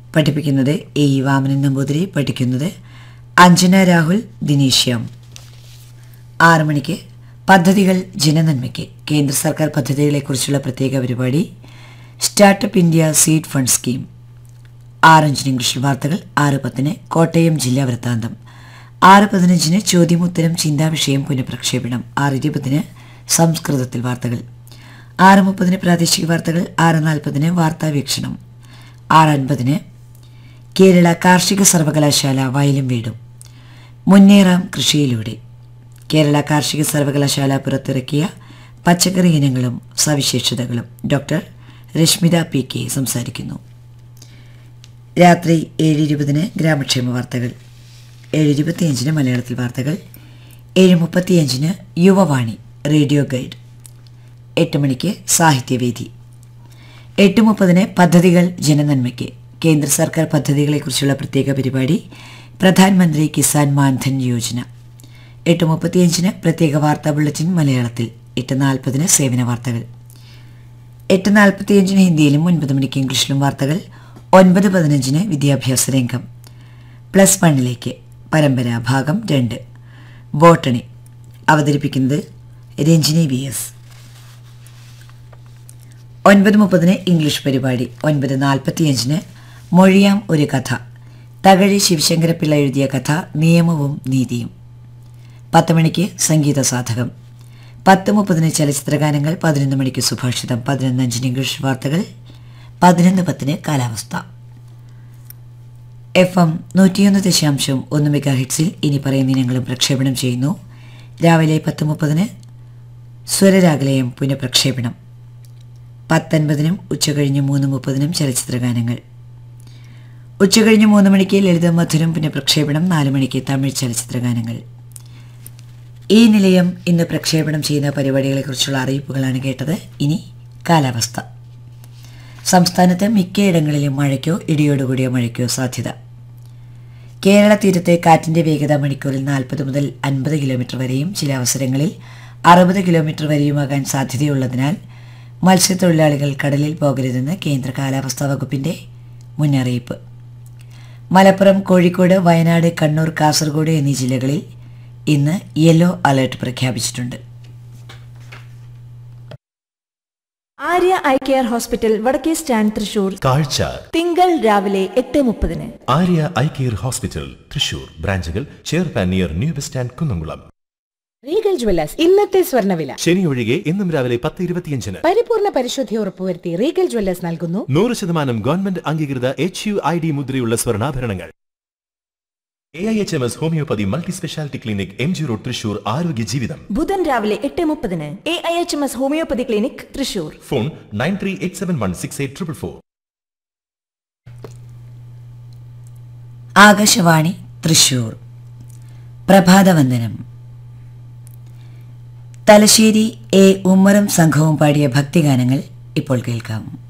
പഠിപ്പിക്കുന്നത് A E Vamanan Namboothiri പഠിക്കുന്നത് അഞ്ജന രാഹുൽ ദിനീഷ്യം ആറ് മണിക്ക് പദ്ധതികൾ ജനനന്മയ്ക്ക് കേന്ദ്ര സർക്കാർ പദ്ധതികളെക്കുറിച്ചുള്ള പ്രത്യേക പരിപാടി startup India seed fund scheme ആറഞ്ചിന് ഇംഗ്ലീഷിൽ വാർത്തകൾ ആറ് പത്തിന് കോട്ടയം ജില്ലാ വൃത്താന്തം ആറ് പതിനഞ്ചിന് ചോദ്യമുത്തരം ചിന്താവിഷയം പുനഃപ്രക്ഷേപണം ആറ് ഇരുപതിന് സംസ്കൃതത്തിൽ വാർത്തകൾ ആറ് മുപ്പതിന് പ്രാദേശിക വാർത്തകൾ ആറ് നാൽപ്പതിന് വാർത്താവീക്ഷണം ആറ് അൻപതിന് കേരള കാർഷിക സർവകലാശാല വയലും വീടും മുന്നേറാം കൃഷിയിലൂടെ കേരള കാർഷിക സർവകലാശാല പുറത്തിറക്കിയ പച്ചക്കറി ഇനങ്ങളും സവിശേഷതകളും ഡോക്ടർ രശ്മിത പി കെ സംസാരിക്കുന്നു രാത്രി ഏഴ് ഇരുപതിന് ഗ്രാമക്ഷേമ വാർത്തകൾ ഏഴ് ഇരുപത്തിയഞ്ചിന് മലയാളത്തിൽ വാർത്തകൾ ഏഴ് മുപ്പത്തിയഞ്ചിന് യുവവാണി റേഡിയോ ഗൈഡ് എട്ട് മണിക്ക് സാഹിത്യവേദി എട്ട് മുപ്പതിന് പദ്ധതികൾ ജനനന്മയ്ക്ക് കേന്ദ്ര സർക്കാർ പദ്ധതികളെക്കുറിച്ചുള്ള പ്രത്യേക പരിപാടി പ്രധാനമന്ത്രി കിസാൻ മാൻധൻ യോജന എട്ട് മുപ്പത്തിയഞ്ചിന് പ്രത്യേക വാർത്താ ബുള്ളറ്റിൻ മലയാളത്തിൽ എട്ട് നാൽപ്പതിന് സേവന വാർത്തകൾ എട്ട് നാൽപ്പത്തിയഞ്ചിന് ഹിന്ദിയിലും ഒൻപത് മണിക്ക് ഇംഗ്ലീഷിലും വാർത്തകൾ ഒൻപത് പതിനഞ്ചിന് വിദ്യാഭ്യാസ രംഗം പ്ലസ് വണ്ണിലേക്ക് പരമ്പര ഭാഗം രണ്ട് ബോട്ടണി അവതരിപ്പിക്കുന്നത് രഞ്ജിനി വി എസ് ഒൻപത് മുപ്പതിന് ഇംഗ്ലീഷ് പരിപാടി ഒൻപത് നാൽപ്പത്തിയഞ്ചിന് മൊഴിയാം ഒരു കഥ തകഴി ശിവശങ്കരപ്പിള്ള എഴുതിയ കഥ നിയമവും നീതിയും പത്ത് മണിക്ക് സംഗീത സാധകം പത്ത് മുപ്പതിന് ചലച്ചിത്രഗാനങ്ങൾ പതിനൊന്ന് മണിക്ക് സുഭാഷിതം പതിനൊന്ന് അഞ്ചിന് ഇംഗ്ലീഷ് വാർത്തകൾ പതിനൊന്ന് പത്തിന് കാലാവസ്ഥ എഫ് എം നൂറ്റിയൊന്ന് ദശാംശം ഒന്ന് മെഗാ ഹിറ്റ്സിൽ ഇനി പറയുന്ന ഇനങ്ങളും പ്രക്ഷേപണം ചെയ്യുന്നു രാവിലെ പത്ത് മുപ്പതിന് സ്വരരാഗലയം പുനഃപ്രക്ഷേപണം പത്തൊൻപതിനും ഉച്ചകഴിഞ്ഞ് മൂന്ന് മുപ്പതിനും ചലച്ചിത്രഗാനങ്ങൾ ഉച്ചകഴിഞ്ഞ് മൂന്ന് മണിക്ക് ലളിത മധുരം പുനഃപ്രക്ഷേപണം നാല് മണിക്ക് തമിഴ് ചലച്ചിത്രഗാനങ്ങൾ ഈ നിലയം ഇന്ന് പ്രക്ഷേപണം ചെയ്യുന്ന പരിപാടികളെക്കുറിച്ചുള്ള അറിയിപ്പുകളാണ് കേട്ടത് ഇനി കാലാവസ്ഥ സംസ്ഥാനത്ത് മിക്കയിടങ്ങളിലും മഴയ്ക്കോ ഇടിയോടുകൂടിയ മഴയ്ക്കോ സാധ്യത കേരള തീരത്തെ കാറ്റിന്റെ വേഗത മണിക്കൂറിൽ നാൽപ്പത് മുതൽ അൻപത് കിലോമീറ്റർ വരെയും ചില അവസരങ്ങളിൽ അറുപത് കിലോമീറ്റർ വരെയുമാകാൻ സാധ്യതയുള്ളതിനാൽ മത്സ്യത്തൊഴിലാളികൾ കടലിൽ പോകരുതെന്ന് കേന്ദ്ര കാലാവസ്ഥാ വകുപ്പിന്റെ മുന്നറിയിപ്പ് മലപ്പുറം കോഴിക്കോട് വയനാട് കണ്ണൂർ കാസർഗോഡ് എന്നീ ജില്ലകളിൽ ഇന്ന് യെല്ലോ അലർട്ട് പ്രഖ്യാപിച്ചിട്ടുണ്ട് ആര്യ ഐ കെയർ ഹോസ്പിറ്റൽ വടക്കേ സ്റ്റാൻഡ് തൃശൂർ കാഴ്ച തിങ്കൾ രാവിലെ എട്ട് മുപ്പതിന് Arya eye care hospital Thrissur ബ്രാഞ്ചുകൾ ചെയർപാൻ near new bus stand Kunnamkulam regal jewellers ഇന്നത്തെ സ്വർണ്ണവില ശനി ഒഴികെ ഇന്നും രാവിലെ പത്ത് ഇരുപത്തിയഞ്ചിന് പരിപൂർണ പരിശുദ്ധി ഉറപ്പുവരുത്തി റീഗൽ ജ്വല്ലേഴ്സ് നൽകുന്നു നൂറ് ശതമാനം ഗവൺമെന്റ് അംഗീകൃത എച്ച് യു ഐ ഡി മുദ്രയുള്ള സ്വർണ്ണാഭരണങ്ങൾ A I H M S homoeopathy multi speciality clinic M G road Thrissur ആരോഗ്യ ജീവിതം ബുധൻ രാവിലെ എട്ട് മുപ്പതിന് എ I H M S homoeopathy clinic Thrissur phone nine three eight seven one six eight triple four Akashvani Thrissur പ്രഭാതവന്ദനം തലശ്ശേരി എ ഉമ്മറും സംഘവും പാടിയ ഭക്തിഗാനങ്ങൾ ഇപ്പോൾ കേൾക്കാം